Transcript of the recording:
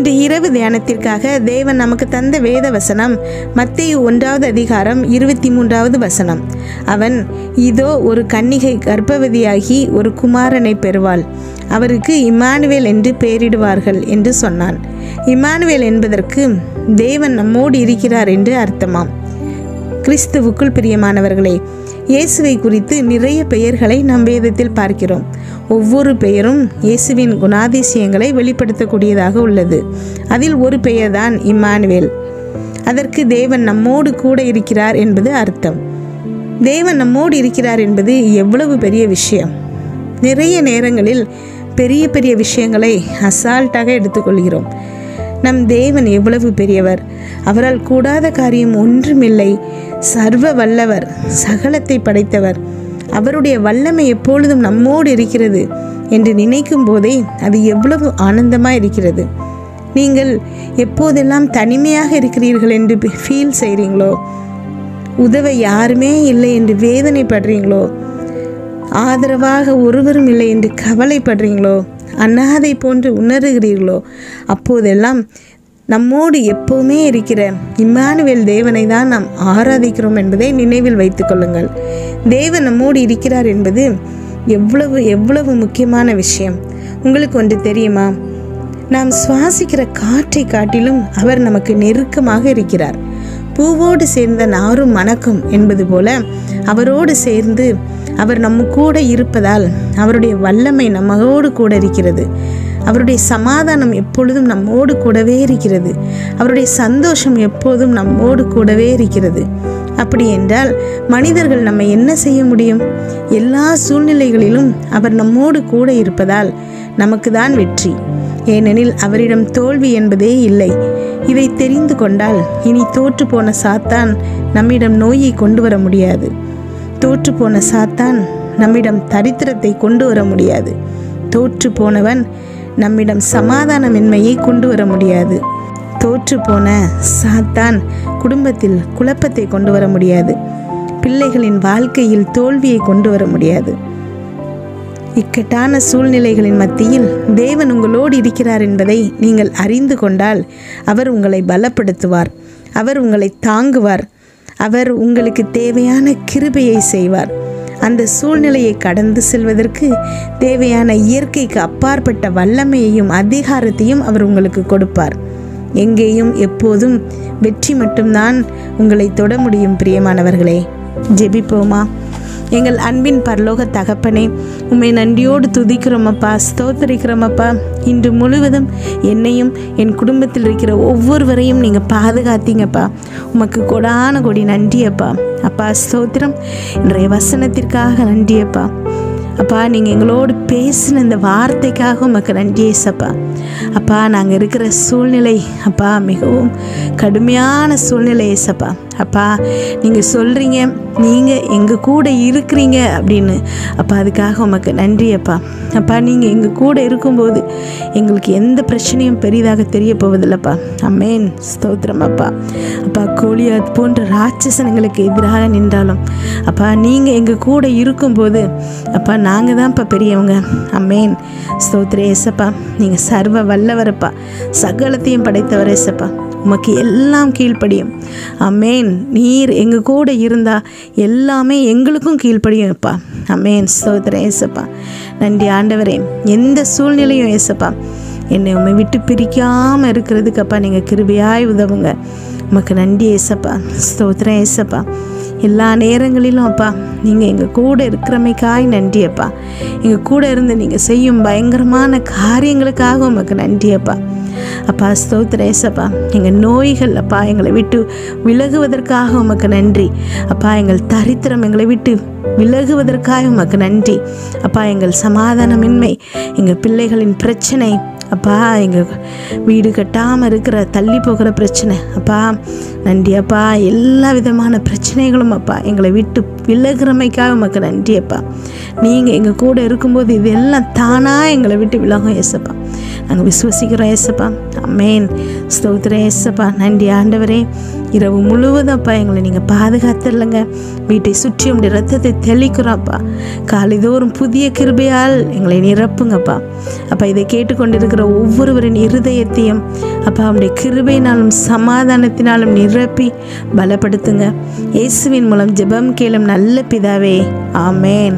இன்று இரவு தியானத்திற்காக தேவன் நமக்கு தந்த வேத வசனம் மத்தேயு ஒன்றாவது அதிகாரம் இருபத்தி மூன்றாவது வசனம் அவன் இதோ ஒரு கன்னிகை கர்ப்பவதியாகி ஒரு குமாரனை பெறுவாள் அவருக்கு இம்மானுவேல் என்று பெயரிடுவார்கள் என்று சொன்னான் இம்மானுவேல் என்பதற்கு தேவன் நம்மோடு இருக்கிறார் என்று அர்த்தமாம் கிறிஸ்துவுக்குள் பிரியமானவர்களே இயேசுவை குறித்து நிறைய பெயர்களை நம் வேதத்தில் பார்க்கிறோம் ஒவ்வொரு பெயரும் இயேசுவின் குணாதிசயங்களை வெளிப்படுத்தக்கூடியதாக உள்ளது அதில் ஒரு பெயர்தான் இம்மானுவேல் அதற்கு தேவன் நம்மோடு கூட இருக்கிறார் என்பது அர்த்தம் தேவன் நம்மோடு இருக்கிறார் என்பது எவ்வளவு பெரிய விஷயம் நிறைய நேரங்களில் பெரிய பெரிய விஷயங்களை அசால்ட்டாக எடுத்துக்கொள்கிறோம் நம் தேவன் எவ்வளவு பெரியவர் அவரால் கூடாத காரியம் ஒன்றுமில்லை சர்வ வல்லவர் சகலத்தை படைத்தவர் அவருடைய வல்லமை எப்பொழுதும் நம்மோடு இருக்கிறது என்று நினைக்கும் போதே அது எவ்வளவு ஆனந்தமாக இருக்கிறது நீங்கள் எப்போதெல்லாம் தனிமையாக இருக்கிறீர்கள் என்று ஃபீல் செய்கிறீங்களோ உதவ யாருமே இல்லை என்று வேதனைப்படுறீங்களோ ஆதரவாக ஒருவரும் இல்லை என்று கவலைப்படுறீங்களோ அனாதை போன்று உணர்கிறீர்களோ அப்போதெல்லாம் நம்மோடு எப்போவுமே இருக்கிற இம்மானுவேல் தேவனை தான் நாம் ஆராதிக்கிறோம் என்பதை நினைவில் வைத்துக் கொள்ளுங்கள் தேவன் நம்மோடு இருக்கிறார் என்பது எவ்வளவு எவ்வளவு முக்கியமான விஷயம் உங்களுக்கு ஒன்று தெரியுமா நாம் சுவாசிக்கிற காற்றை காட்டிலும் அவர் நமக்கு நெருக்கமாக இருக்கிறார் பூவோடு சேர்ந்த நாரும் மணக்கும் என்பது போல அவரோடு சேர்ந்து அவர் நம்ம கூட இருப்பதால் அவருடைய வல்லமை நம்மோடு கூட இருக்கிறது அவருடைய சமாதானம் எப்பொழுதும் நம்மோடு கூடவே இருக்கிறது அவருடைய சந்தோஷம் எப்போதும் நம்மோடு கூடவே இருக்கிறது அப்படி என்றால் மனிதர்கள் நம்ம என்ன செய்ய முடியும் எல்லா சூழ்நிலைகளிலும் அவர் நம்மோடு கூட இருப்பதால் நமக்கு தான் வெற்றி ஏனெனில் அவரிடம் தோல்வி என்பதே இல்லை இதை தெரிந்து கொண்டால் இனி தோற்று போன சாத்தான் நம்மிடம் நோயை கொண்டு வர முடியாது தோற்று போன சாத்தான் நம்மிடம் தரித்திரத்தை கொண்டு வர முடியாது தோற்று போனவன் நம்மிடம் சமாதானமின்மையை கொண்டு வர முடியாது தோற்று போன சாத்தான் குடும்பத்தில் குழப்பத்தை கொண்டு வர முடியாது பிள்ளைகளின் வாழ்க்கையில் தோல்வியை கொண்டு வர முடியாது இக்கட்டான சூழ்நிலைகளின் மத்தியில் தேவன் உங்களோடு இருக்கிறார் என்பதை நீங்கள் அறிந்து கொண்டால் அவர் உங்களை பலப்படுத்துவார் அவர் உங்களை தாங்குவார் அவர் உங்களுக்கு தேவையான கிருபையை செய்வார் அந்த சூழ்நிலையை கடந்து செல்வதற்கு தேவையான இயற்கைக்கு அப்பாற்பட்ட வல்லமையையும் அதிகாரத்தையும் அவர் உங்களுக்கு கொடுப்பார் எங்கேயும் எப்போதும் வெற்றி மட்டும்தான் உங்களை தொட முடியும் பிரியமானவர்களே ஜெபிப்போமா எங்கள் அன்பின் பரலோக தகப்பனே உம்மை நன்றியோடு துதிக்கிறோமப்பா ஸ்தோத்தரிக்கிறோமப்பா இன்று முழுவதும் என்னையும் என் குடும்பத்தில் இருக்கிற ஒவ்வொருவரையும் நீங்கள் பாதுகாத்தீங்கப்பா உமக்கு கொடான கொடி நன்றியப்பா அப்பா ஸ்தோத்திரம் இன்றைய வசனத்திற்காக நன்றியப்பா அப்பா நீங்கள் எங்களோடு பேசின இந்த வார்த்தைக்காக உமக்கு நன்றி ஏசப்பா அப்பா நாங்கள் இருக்கிற சூழ்நிலை அப்பா மிகவும் கடுமையான சூழ்நிலை ஏசப்பா அப்பா நீங்கள் சொல்கிறீங்க நீங்கள் எங்கள் கூட இருக்கிறீங்க அப்படின்னு அப்பா அதுக்காக உமக்கு நன்றி அப்பா அப்பா நீங்கள் எங்கள் கூட இருக்கும்போது எங்களுக்கு எந்த பிரச்சனையும் பெரிதாக தெரிய போவதில்லப்பா அம்மேன் ஸ்தோத்திரம் அப்பா அப்பா கோலியாத் போன்ற ராட்சசனங்களுக்கு எதிராக நின்றாலும் அப்பா நீங்கள் எங்கள் கூட இருக்கும்போது அப்பா நாங்கள் தான்ப்பா பெரியவங்க அம்மேன் ஸ்தோத்திர ஏசப்பா நீங்கள் சர்வ வல்லவரப்பா சகலத்தையும் படைத்தவர் ஏசப்பா உமக்கு எல்லாம் கீழ்ப்படியும் அம்மேன் நீர் எங்கள் கூட இருந்தா எல்லாமே எங்களுக்கும் கீழ்ப்படியும் அப்பா அம்மேன் ஸ்தோத்திரம் ஏசப்பா நன்றி ஆண்டவரே எந்த சூழ்நிலையும் ஏசப்பா என்னை உண்மை விட்டு பிரிக்காமல் இருக்கிறதுக்கு அப்பா நீங்கள் கிருபையாய் உதவுங்க உமக்கு நன்றி ஏசப்பா ஸ்தோத்திரம் ஏசப்பா எல்லா நேரங்களிலும் அப்பா நீங்கள் எங்கள் கூட இருக்கிறமைக்காய் நன்றி அப்பா எங்கள் கூட இருந்து நீங்கள் செய்யும் பயங்கரமான காரியங்களுக்காக உமக்கு நன்றி அப்பா அப்பா ஸ்தோத்திர ஏசப்பா எங்கள் நோய்கள் அப்பா எங்களை விட்டு விலகுவதற்காக உமக்கு நன்றி அப்பா எங்கள் தரித்திரம் எங்களை விட்டு விலகுவதற்காக உமக்கு நன்றி அப்பா எங்கள் சமாதானமின்மை எங்கள் பிள்ளைகளின் பிரச்சனை அப்பா எங்கள் வீடு கட்டாமல் இருக்கிற தள்ளி போகிற பிரச்சனை அப்பா நன்றி அப்பா எல்லா விதமான பிரச்சனைகளும் அப்பா எங்களை விட்டு விலகுறமைக்காக உமக்கு நன்றி அப்பா நீங்கள் எங்கள் கூட இருக்கும்போது இதெல்லாம் தானாக எங்களை விட்டு விலகும் ஏசப்பா நாங்கள் விசுவசிக்கிறோம் ஏசப்பா அம்மேன் ஸ்தோத்திரம் ஏசப்பா நன்றி ஆண்டவரே இரவு முழுவதும் அப்பா எங்களை நீங்கள் பாதுகாத்துடலங்க வீட்டை சுற்றி உடைய ரத்தத்தை தெளிக்கிறோம்ப்பா காலைதோறும் புதிய கிருபையால் எங்களை நிரப்புங்கப்பா அப்பா இதை கேட்டுக்கொண்டிருக்கிற ஒவ்வொருவரின் இருதயத்தையும் அப்பா அவனுடைய கிருபையினாலும் சமாதானத்தினாலும் நிரப்பி பலப்படுத்துங்க இயேசுவின் மூலம் ஜெபம் கேளும் நல்ல பிதாவே ஆமேன்